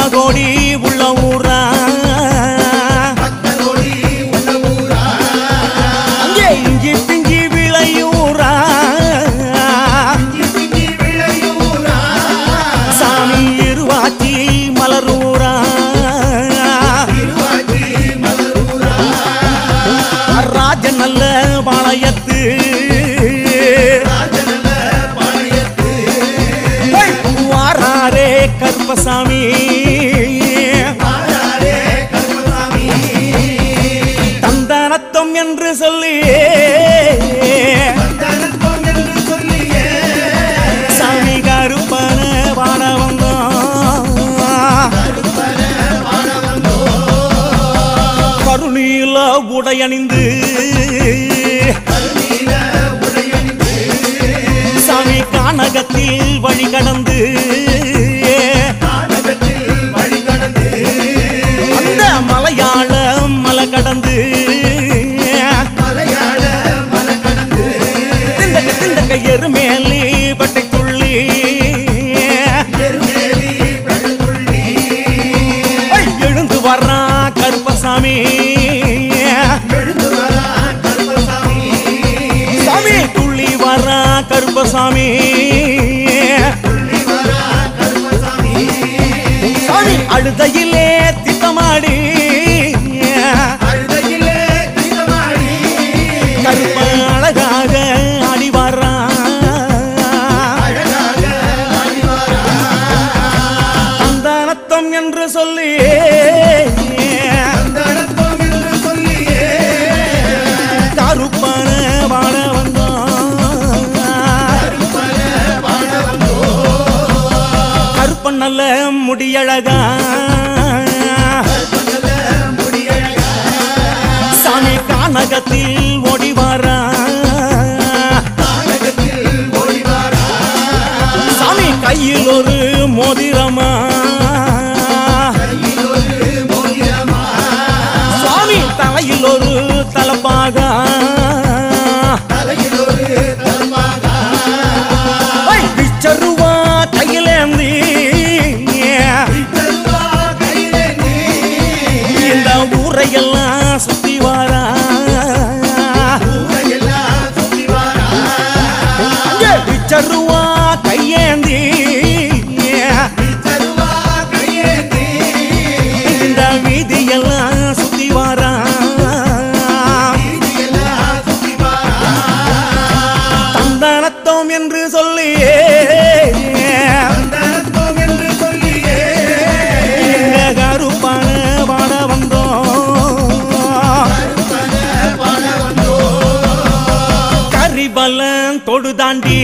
கோடி உள்ள ஊரா பக்தரோடி உள்ள ஊரா அங்கே இஞ்சி பிஞ்சி விளையூரா இஞ்சி பிஞ்சி விளையூரா சாமி இருவாச்சி மலரூரா திருவாச்சி மலரூரா ராஜன் நல்ல பாளையத்து ராஜநல பாளையத்து வாராரே கருப்பசாமி ஆடாரே கருமசாமி தந்தனத்தம் என்று சொல்லி தனத்தோம் என்று சொல்லியே சாமி கருப்பன வாட வந்தோம் கருணீல உடையணிந்து கருநீல உடையணிந்து சாமி கானகத்தில் வழி கடந்து நாடகத்தில் வழி கடந்து அந்த மலையாள மலை கடந்து மலையாள மலை கடந்து திண்டக்க திண்டக்க எருமேலி பட்டை துள்ளி எருமேலி படுதுள்ளி ஐ, எழுந்து வர்றான் கருப்பசாமி எழுந்து வரா கருமசாமி சாமி துள்ளி வர்றான் கருப்பசாமி துள்ளி வரா கருமசாமி சாமி அழுதையிலே திட்டமாடி அழுதையிலே கீதமாடி கருப்ப அழகாக ஆடி வர்றான் அழகாக ஆடிவாரா சந்தானத்தம் என்று சொல்லி தனத்தோம் என்று சொல்லியே கருப்பன வாழ வந்தோம் கருப்பன் நல்ல முடியழகா கருப்பனல முடியழகா சாமி கானகத்தில் ஓடி வாரா நாடகத்தில் ஓடிவாரா சாமி கையில் ஒரு மோதிரமா கையில் ஒரு மோதிரமா சுவாமி தலையில் ஒரு தலப்பாகா தலையில் ஒரு தர்மாகா பிச்சருவா கையிலேந்தி தருவா கையிலேந்தி இந்த ஊரையெல்லாம் சுத்தி வாரா ஊரையெல்லாம் சுத்தி வாரா பிச்சருவா கையேந்தி தருவா கையேந்தி இந்த வீதியெல்லாம் சுத்தி வாரா வீதியெல்லாம் சுத்தி வாரா தந்தனத்தோம் என்று சொல்லி தனத்தோம் என்று சொல்லியே எங்க கருப்பான வாட வந்தோம் பாட வந்தோ கரிபலன் தொடு தாண்டி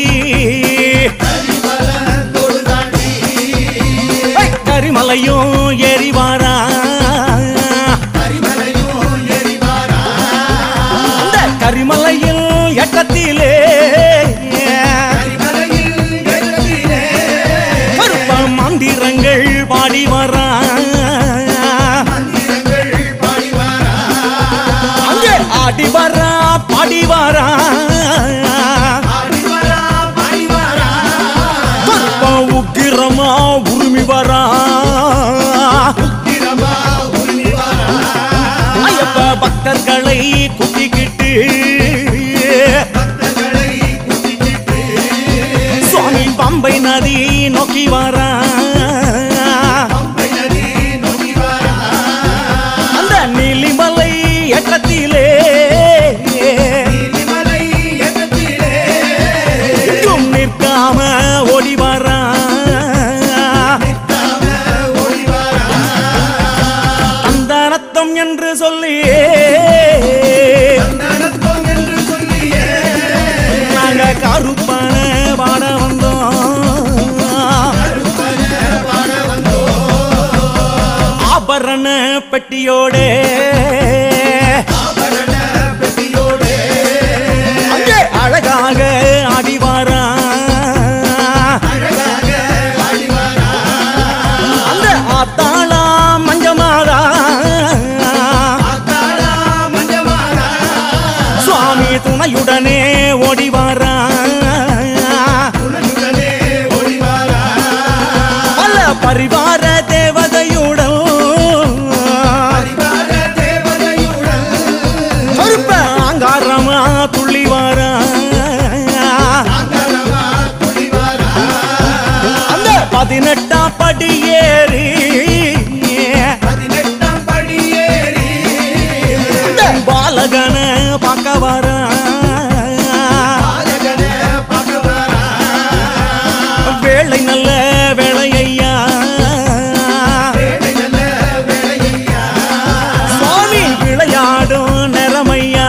கரிமலத்தோடு தாண்டி கரிமலையும் ஏறி வாரா கரிமலையும் எரிவாரா அந்த கரிமலையில் எட்டத்திலே கரிமலையில் எட்டத்திலே கருப்ப மந்திரங்கள் பாடி வரா மந்திரங்கள் பாடிவாரா அங்கே ஆடி வரா பாடி வரா ஆடிவாரா பாடிவாரா கருப்ப உக்கிரமா உருமி வரா உக்கிரமா உரிவாரா ஐயப்ப பக்தர்களை குத்திக்கிட்டு பக்தர்களை குத்திக்கிட்டு சுவாமி பம்பை நதி நோக்கி வரா பம்பை நதி நோக்கிவாரா அந்த நீலிமலை ஏற்றத்திலே நீலிமலை எட்டத்திலே எங்கும் நிற்காம ஓடி வரா நிற்காம ஓடிவாரா அந்த ரத்தம் என்று சொல்லி நடத்தோம் என்று சொல்லியே நாங்க கருப்பான பாட வந்தோம் பாட வந்தோ ஆபரண பெட்டியோடே ஆபரண பெட்டியோடு அங்கே அழகாக ஆடி வரா அழகாக ஆடிவாரா அந்த ஆத்தாளா மஞ்சமாடா ஆத்தாளா மஞ்சமாரா சுவாமி துணையுடனே ஓடி வரா உடனுடனே ஓடிவாரா பல பரிவார தேவ படி ஏறி பதினெட்டாம் படி ஏறி இந்த பாலகன பார்க்க வரான் பாலகனை பார்க்க வரா வேலை நல்ல வேலையா வேலை நல்ல வேலையா சுவாமி விளையாடும் நிறமையா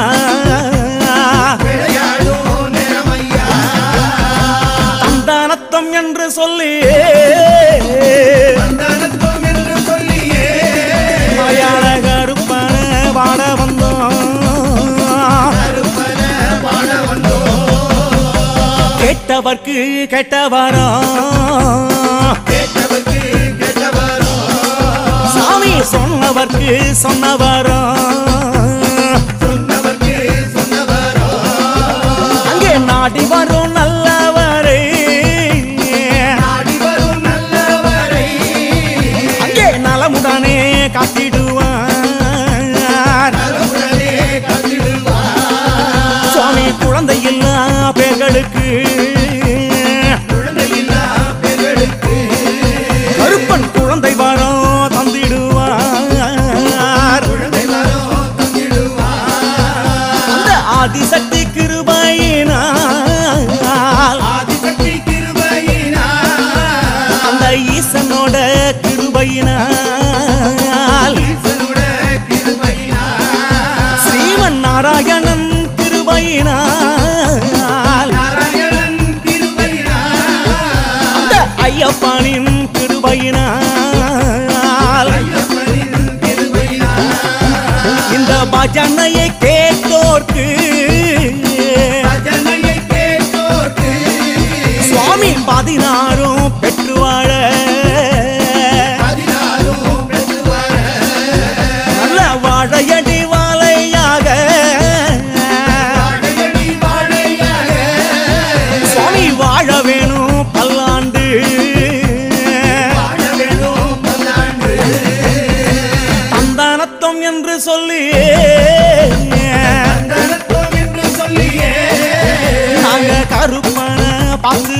விளையாடும் நேரமையா சந்தானத்தம் என்று சொல்லி வந்தனத்துவம் என்று சொல்லியே மலையாள கருப்பன வாட வந்தோம் கருப்பன பாட வந்தோம் கேட்டவர்க்கு கேட்டவரா கேட்டவர்க்கு கேட்டவரோ சாமி சொன்னவர்க்கு சொன்னவரா சொன்னவர்க்கு சொன்னவரோ அங்கே நாடி வரும் நல்லவரே நாடி வரும் நல்லவரை அங்கே நலமுடனே காத்திடுவார் நலமுடனே காத்திடுவார் சுவாமி குழந்தை இல்லா பேர்களுக்கு குழந்தையில்லா பெண்களுக்கு கருப்பன் குழந்தை வரம் தந்திடுவார் குழந்தை வரம் தந்திடுவார் அந்த ஆதிசக்தி கிருபையினால் ஆதிசக்தி கிருபையினால் அந்த ஈசனோட கிருபையினால் ஈசனுட கிருபையினால் ஸ்ரீமன் நாராயணன் கிருபையினால் நாராயணன் கிருபையினால் அந்த ஐயப்பனின் கிருபையினால் ஐயப்பனின் கிருபையினால் இந்த பஜனையை கேட்டோர்க்கு பஜனையை கேட்டோர்க்கு சுவாமி பதினாறும் பெற்று வாழ பதினாறும் பெற்று வர நல்ல வாழையடி வாழையாக வாழையடி வாழையாக சுவாமி வாழ வேணும் பல்லாண்டு வாழ வேணும் பல்லாண்டு தந்தானத்தம் என்று சொல்லி தனத்துவம் என்று சொல்லியே நாங்க கருப்பன பார்த்து